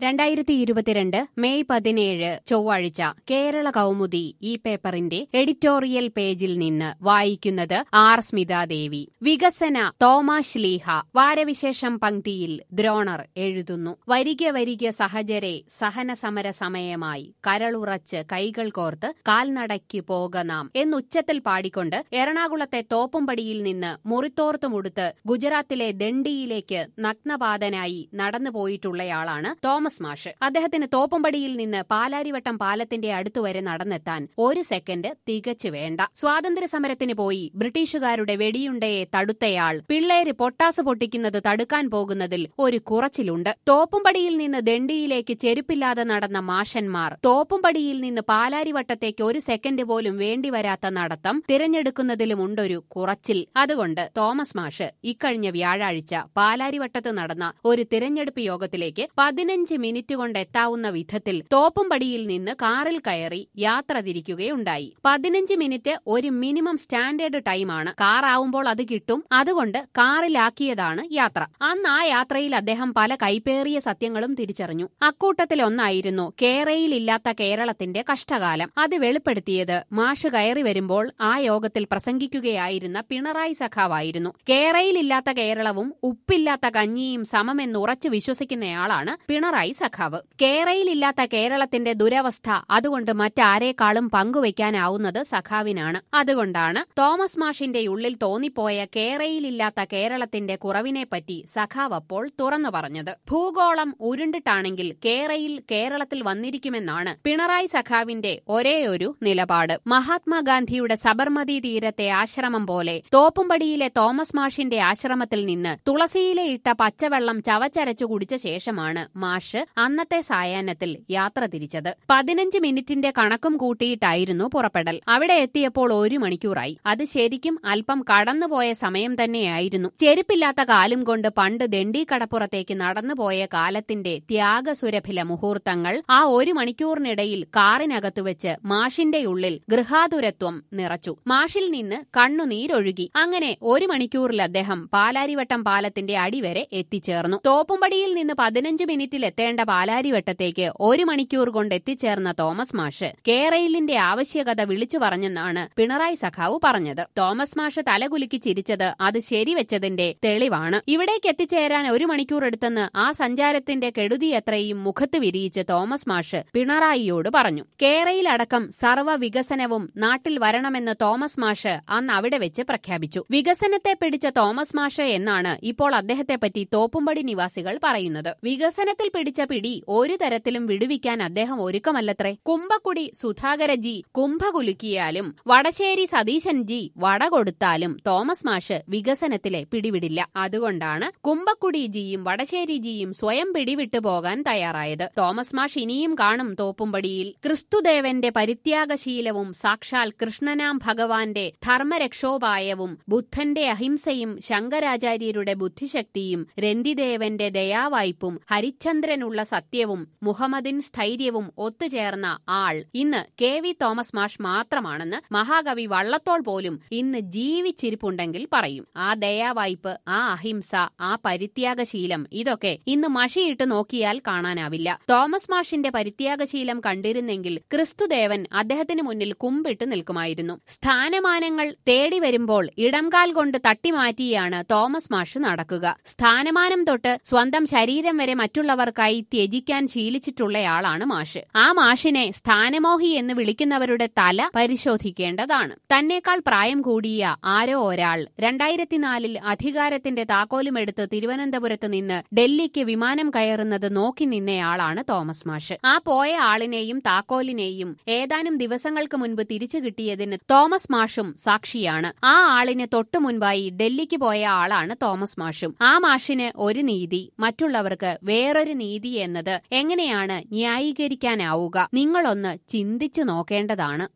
രണ്ടായിരത്തി ഇരുപത്തിരണ്ട് മെയ് പതിനേഴ് ചൊവ്വാഴ്ച കേരള കൗമുദി ഈ പേപ്പറിന്റെ എഡിറ്റോറിയൽ പേജിൽ നിന്ന് വായിക്കുന്നത് ആർ സ്മിതാദേവി വികസന തോമാശ് ലീഹ വാരവിശേഷം പങ്ക്തിയിൽ ദ്രോണർ എഴുതുന്നു വരിക വരിക സഹചരെ സഹന സമര സമയമായി കരളുറച്ച് കൈകൾ കോർത്ത് കാൽനടയ്ക്ക് പോക നാം എന്നുച്ചത്തിൽ പാടിക്കൊണ്ട് എറണാകുളത്തെ തോപ്പുംപടിയിൽ നിന്ന് മുറിത്തോർത്തുമുടുത്ത് ഗുജറാത്തിലെ ദണ്ഡിയിലേക്ക് നഗ്നപാതനായി നടന്നുപോയിട്ടുള്ളയാളാണ് തോമസ് മാഷ് അദ്ദേഹത്തിന് തോപ്പുംപടിയിൽ നിന്ന് പാലാരിവട്ടം പാലത്തിന്റെ അടുത്തുവരെ നടന്നെത്താൻ ഒരു സെക്കൻഡ് തികച്ചു വേണ്ട സ്വാതന്ത്ര്യ സമരത്തിന് പോയി ബ്രിട്ടീഷുകാരുടെ വെടിയുണ്ടയെ തടുത്തയാൾ പിള്ളേര് പൊട്ടാസ് പൊട്ടിക്കുന്നത് തടുക്കാൻ പോകുന്നതിൽ ഒരു കുറച്ചിലുണ്ട് തോപ്പുംപടിയിൽ നിന്ന് ദണ്ഡിയിലേക്ക് ചെരുപ്പില്ലാതെ നടന്ന മാഷന്മാർ തോപ്പുംപടിയിൽ നിന്ന് പാലാരിവട്ടത്തേക്ക് ഒരു സെക്കൻഡ് പോലും വേണ്ടിവരാത്ത നടത്തം തിരഞ്ഞെടുക്കുന്നതിലുമുണ്ടൊരു കുറച്ചിൽ അതുകൊണ്ട് തോമസ് മാഷ് ഇക്കഴിഞ്ഞ വ്യാഴാഴ്ച പാലാരിവട്ടത്ത് നടന്ന ഒരു തിരഞ്ഞെടുപ്പ് യോഗത്തിലേക്ക് പതിനഞ്ച് മിനിറ്റ് കൊണ്ട് എത്താവുന്ന വിധത്തിൽ തോപ്പുംപടിയിൽ നിന്ന് കാറിൽ കയറി യാത്ര തിരിക്കുകയുണ്ടായി പതിനഞ്ച് മിനിറ്റ് ഒരു മിനിമം സ്റ്റാൻഡേർഡ് ടൈമാണ് കാർ ആവുമ്പോൾ അത് കിട്ടും അതുകൊണ്ട് കാറിലാക്കിയതാണ് യാത്ര അന്ന് ആ യാത്രയിൽ അദ്ദേഹം പല കൈപ്പേറിയ സത്യങ്ങളും തിരിച്ചറിഞ്ഞു അക്കൂട്ടത്തിലൊന്നായിരുന്നു കേരയിലില്ലാത്ത കേരളത്തിന്റെ കഷ്ടകാലം അത് വെളിപ്പെടുത്തിയത് മാഷ് കയറി വരുമ്പോൾ ആ യോഗത്തിൽ പ്രസംഗിക്കുകയായിരുന്ന പിണറായി സഖാവായിരുന്നു കേരയിലില്ലാത്ത കേരളവും ഉപ്പില്ലാത്ത കഞ്ഞിയും സമമെന്ന് ഉറച്ചു വിശ്വസിക്കുന്നയാളാണ് പിണറായി സഖാവ് കേരയിലില്ലാത്ത കേരളത്തിന്റെ ദുരവസ്ഥ അതുകൊണ്ട് മറ്റാരേക്കാളും പങ്കുവയ്ക്കാനാവുന്നത് സഖാവിനാണ് അതുകൊണ്ടാണ് തോമസ് മാഷിന്റെ ഉള്ളിൽ തോന്നിപ്പോയ കേരയിലില്ലാത്ത കേരളത്തിന്റെ കുറവിനെപ്പറ്റി സഖാവ് അപ്പോൾ തുറന്നു പറഞ്ഞത് ഭൂഗോളം ഉരുണ്ടിട്ടാണെങ്കിൽ കേരയിൽ കേരളത്തിൽ വന്നിരിക്കുമെന്നാണ് പിണറായി സഖാവിന്റെ ഒരേയൊരു നിലപാട് മഹാത്മാഗാന്ധിയുടെ സബർമതി തീരത്തെ ആശ്രമം പോലെ തോപ്പുംപടിയിലെ തോമസ് മാഷിന്റെ ആശ്രമത്തിൽ നിന്ന് തുളസിയിലെ ഇട്ട പച്ചവെള്ളം ചവച്ചരച്ചു കുടിച്ച ശേഷമാണ് മാഷ് അന്നത്തെ സായാഹ്നത്തിൽ യാത്ര തിരിച്ചത് പതിനഞ്ച് മിനിറ്റിന്റെ കണക്കും കൂട്ടിയിട്ടായിരുന്നു പുറപ്പെടൽ അവിടെ എത്തിയപ്പോൾ ഒരു മണിക്കൂറായി അത് ശരിക്കും അല്പം കടന്നുപോയ സമയം തന്നെയായിരുന്നു ചെരുപ്പില്ലാത്ത കാലും കൊണ്ട് പണ്ട് ദണ്ഡി കടപ്പുറത്തേക്ക് നടന്നുപോയ കാലത്തിന്റെ ത്യാഗസുരഭില മുഹൂർത്തങ്ങൾ ആ ഒരു മണിക്കൂറിനിടയിൽ കാറിനകത്തു വെച്ച് മാഷിന്റെ ഉള്ളിൽ ഗൃഹാതുരത്വം നിറച്ചു മാഷിൽ നിന്ന് കണ്ണുനീരൊഴുകി അങ്ങനെ ഒരു മണിക്കൂറിൽ അദ്ദേഹം പാലാരിവട്ടം പാലത്തിന്റെ അടിവരെ എത്തിച്ചേർന്നു തോപ്പുംപടിയിൽ നിന്ന് പതിനഞ്ച് മിനിറ്റിൽ എത്തേണ്ട പാലാരിവട്ടത്തേക്ക് ഒരു മണിക്കൂർ കൊണ്ട് എത്തിച്ചേർന്ന തോമസ് മാഷ് കേരയിലിന്റെ ആവശ്യകത വിളിച്ചു പറഞ്ഞെന്നാണ് പിണറായി സഖാവ് പറഞ്ഞത് തോമസ് മാഷ് തലകുലുക്കി ചിരിച്ചത് അത് ശരിവെച്ചതിന്റെ തെളിവാണ് ഇവിടേക്ക് എത്തിച്ചേരാൻ ഒരു മണിക്കൂർ എടുത്തെന്ന് ആ സഞ്ചാരത്തിന്റെ കെടുതി എത്രയും മുഖത്ത് വിരിയിച്ച് തോമസ് മാഷ് പിണറായിയോട് പറഞ്ഞു കേരയിലടക്കം സർവ്വ വികസനവും നാട്ടിൽ വരണമെന്ന് തോമസ് മാഷ് അന്ന് അവിടെ വെച്ച് പ്രഖ്യാപിച്ചു വികസനത്തെ പിടിച്ച തോമസ് മാഷ് എന്നാണ് ഇപ്പോൾ അദ്ദേഹത്തെപ്പറ്റി തോപ്പുംപടി നിവാസികൾ പറയുന്നത് വികസനത്തിൽ പിടിച്ച പിടി ഒരു തരത്തിലും വിടുവിക്കാൻ അദ്ദേഹം ഒരുക്കമല്ലത്രേ കുംഭക്കുടി സുധാകരജി കുംഭ കുലുക്കിയാലും വടശ്ശേരി സതീശൻജി വട കൊടുത്താലും തോമസ് മാഷ് വികസനത്തിലെ പിടിവിടില്ല അതുകൊണ്ടാണ് കുംഭക്കുടിജിയും വടശ്ശേരിജിയും സ്വയം പിടിവിട്ടു പോകാൻ തയ്യാറായത് തോമസ് മാഷ് ഇനിയും കാണും തോപ്പുംപടിയിൽ ക്രിസ്തുദേവന്റെ പരിത്യാഗശീലവും സാക്ഷാൽ കൃഷ്ണനാം ഭഗവാന്റെ ധർമ്മരക്ഷോപായവും ബുദ്ധന്റെ അഹിംസയും ശങ്കരാചാര്യരുടെ ബുദ്ധിശക്തിയും രന്തിദേവന്റെ ദയാവായ്പും ഹരിചന്ദ്രനുള്ള സത്യവും മുഹമ്മദിൻ സ്ഥൈര്യവും ഒത്തുചേർന്ന ആൾ ഇന്ന് കെ വി തോമസ് മാഷ് മാത്രമാണെന്ന് മഹാകവി വള്ളത്തോൾ പോലും ഇന്ന് ജീവിച്ചിരിപ്പുണ്ടെങ്കിൽ പറയും ആ ദയാവായ്പ് ആ അഹിംസ ആ പരിത്യാഗശീലം ഇതൊക്കെ ഇന്ന് മഷിയിട്ട് നോക്കിയാൽ കാണാനാവില്ല തോമസ് മാഷിന്റെ പരിത്യാഗശീലം കണ്ടിരുന്നെങ്കിൽ ക്രിസ്തുദേവൻ അദ്ദേഹത്തിന് മുന്നിൽ കുമ്പിട്ട് നിൽക്കുമായിരുന്നു സ്ഥാനമാനങ്ങൾ തേടി വരുമ്പോൾ ഇടംകാൽ കൊണ്ട് തട്ടിമാറ്റിയാണ് തോമസ് മാഷ് നടക്കുക സ്ഥാനമാനം തൊട്ട് സ്വന്തം ശരീരം വരെ മറ്റുള്ളവർക്കായി ത്യജിക്കാൻ ശീലിച്ചിട്ടുള്ളയാളാണ് മാഷ് ആ മാഷിനെ സ്ഥാനമോഹി എന്ന് വിളിക്കുന്നവരുടെ തല പരിശോധിക്കേണ്ടതാണ് തന്നേക്കാൾ പ്രായം കൂടിയ ആരോ ഒരാൾ രണ്ടായിരത്തിനാലിൽ അധികാരത്തിന്റെ താക്കോലുമെടുത്ത് തിരുവനന്തപുരത്ത് നിന്ന് ഡൽഹിക്ക് വിമാനം കയറുന്നത് നോക്കി നിന്നയാളാണ് തോമസ് മാഷ് ആ പോയ ആളിനെയും താക്കോലിനെയും ഏതാനും ദിവസങ്ങൾക്ക് മുൻപ് തിരിച്ചു കിട്ടിയതിന് തോമസ് മാഷും സാക്ഷിയാണ് ആ ആളിന് തൊട്ടു മുൻപായി ഡൽഹിക്ക് പോയ ആളാണ് തോമസ് മാഷും ആ മാഷിന് ഒരു നീതി മറ്റുള്ളവർക്ക് വേറൊരു നീതി എന്നത് എങ്ങനെയാണ് ന്യായീകരിക്കാനാവുക നിങ്ങളൊന്ന് ചിന്തിച്ചു നോക്കേണ്ടതാണ്